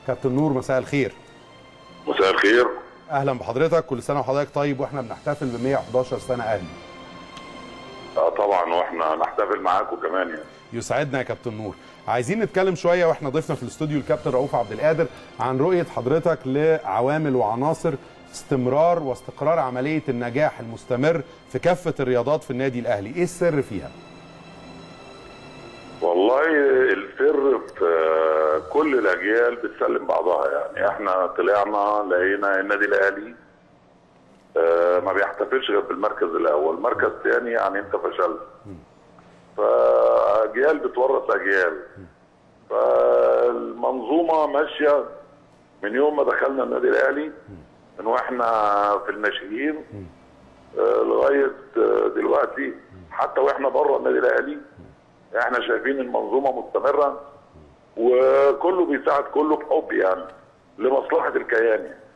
كابتن نور مساء الخير مساء الخير اهلا بحضرتك كل سنه وحضرتك طيب واحنا بنحتفل ب 111 سنه اهلي اه طبعا واحنا نحتفل معاكم كمان يعني يسعدنا يا كابتن نور عايزين نتكلم شويه واحنا ضيفنا في الاستوديو الكابتن رؤوف عبد القادر عن رؤيه حضرتك لعوامل وعناصر استمرار واستقرار عمليه النجاح المستمر في كافه الرياضات في النادي الاهلي ايه السر فيها والله السر في كل الاجيال بتسلم بعضها يعني احنا طلعنا لقينا النادي الاهلي آه، ما بيحتفلش غير بالمركز الاول مركز ثاني يعني انت فشلت فاجيال بتورث اجيال فالمنظومه ماشيه من يوم ما دخلنا النادي الاهلي من واحنا في الناشئين آه، لغايه آه، دلوقتي حتى واحنا بره النادي الاهلي احنا شايفين المنظومه مستمره وكله بيساعد كله بحب يعني لمصلحه الكيان يعني.